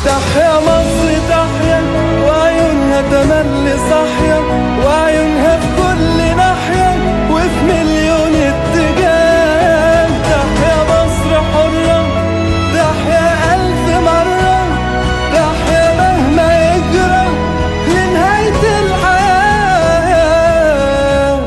تحيا مصر تحيا وعيونها تملي صاحية وعيونها في كل ناحية وفي مليون اتجاه تحيا مصر حرة تحيا ألف مرة تحيا مهما يجرى لنهاية الحياة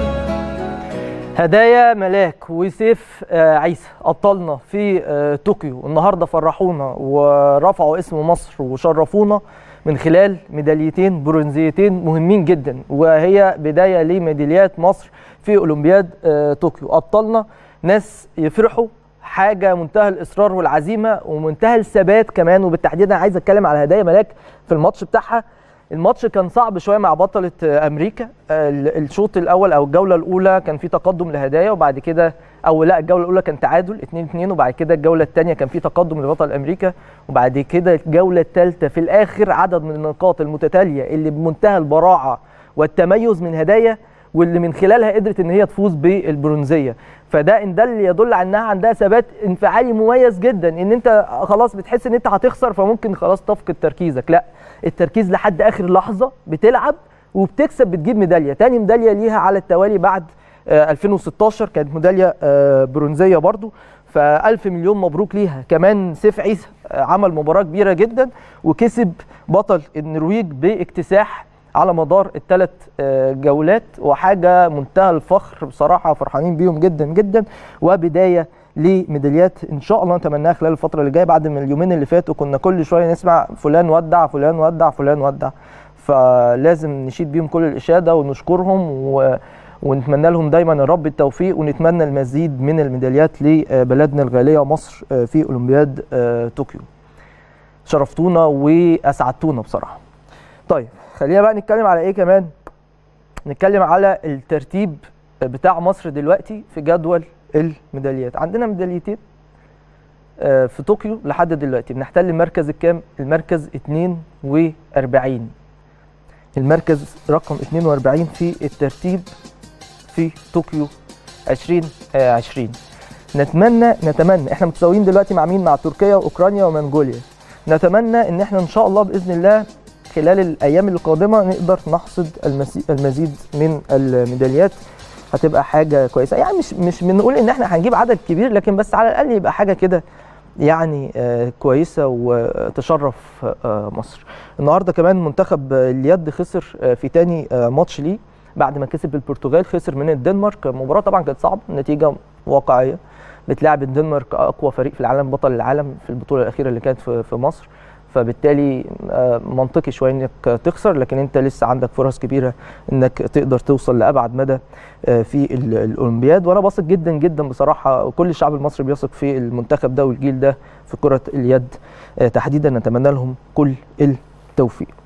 هدايا ملاك وسيف آه، عيسى ابطالنا في آه، طوكيو النهارده فرحونا ورفعوا اسم مصر وشرفونا من خلال ميداليتين برونزيتين مهمين جدا وهي بدايه لميداليات مصر في اولمبياد آه، طوكيو ابطالنا ناس يفرحوا حاجه منتهى الاصرار والعزيمه ومنتهى الثبات كمان وبالتحديد انا عايز اتكلم على هدايا ملاك في الماتش بتاعها الماتش كان صعب شويه مع بطله آه، امريكا آه، ال- الشوط الاول او الجوله الاولى كان في تقدم لهدايا وبعد كده او لا الجوله الاولى كان تعادل 2 2 وبعد كده الجوله الثانيه كان في تقدم لبطل امريكا وبعد كده الجوله الثالثه في الاخر عدد من النقاط المتتاليه اللي بمنتهى البراعه والتميز من هدايا واللي من خلالها قدرت ان هي تفوز بالبرونزيه فده ان ده اللي يدل على انها عندها ثبات انفعالي مميز جدا ان انت خلاص بتحس ان انت هتخسر فممكن خلاص تفقد تركيزك لا التركيز لحد اخر لحظه بتلعب وبتكسب بتجيب ميداليه تاني ميداليه ليها على التوالي بعد آه، 2016 كانت ميداليه آه، برونزيه برضو فألف مليون مبروك ليها كمان سيف عيسى آه، عمل مباراة كبيرة جدا وكسب بطل النرويج باكتساح على مدار الثلاث جولات وحاجة منتهى الفخر بصراحة فرحانين بيهم جدا جدا وبداية لميداليات ان شاء الله نتمناها خلال الفترة اللي جاية بعد من اليومين اللي فاتوا كنا كل شوية نسمع فلان ودع فلان ودع فلان ودع فلازم نشيد بيهم كل الإشادة ونشكرهم و... ونتمنى لهم دايما يا رب التوفيق ونتمنى المزيد من الميداليات لبلدنا الغاليه مصر في اولمبياد طوكيو. شرفتونا واسعدتونا بصراحه. طيب خلينا بقى نتكلم على ايه كمان؟ نتكلم على الترتيب بتاع مصر دلوقتي في جدول الميداليات، عندنا ميداليتين آه، في طوكيو لحد دلوقتي بنحتل المركز الكام؟ المركز 42 المركز رقم 42 في الترتيب في طوكيو 2020 نتمنى نتمنى احنا متساويين دلوقتي مع مين مع تركيا واوكرانيا ومنغوليا نتمنى ان احنا ان شاء الله باذن الله خلال الايام القادمه نقدر نحصد المسي- المزيد من الميداليات هتبقى حاجه كويسه يعني مش مش بنقول ان احنا هنجيب عدد كبير لكن بس على الاقل يبقى حاجه كده يعني آه، كويسه وتشرف آه، مصر النهارده كمان منتخب اليد خسر آه، في تاني آه، ماتش ليه بعد ما كسب البرتغال خسر من الدنمارك المباراه طبعا كانت صعبه النتيجه واقعيه بتلاعب الدنمارك اقوى فريق في العالم بطل العالم في البطوله الاخيره اللي كانت في في مصر فبالتالي آه، منطقي شويه انك تخسر لكن انت لسه عندك فرص كبيره انك تقدر توصل لابعد مدى آه، في ال- الاولمبياد وانا واثق جدا جدا بصراحه وكل الشعب المصري بيثق في المنتخب ده والجيل ده في كره اليد آه، تحديدا نتمنى لهم كل التوفيق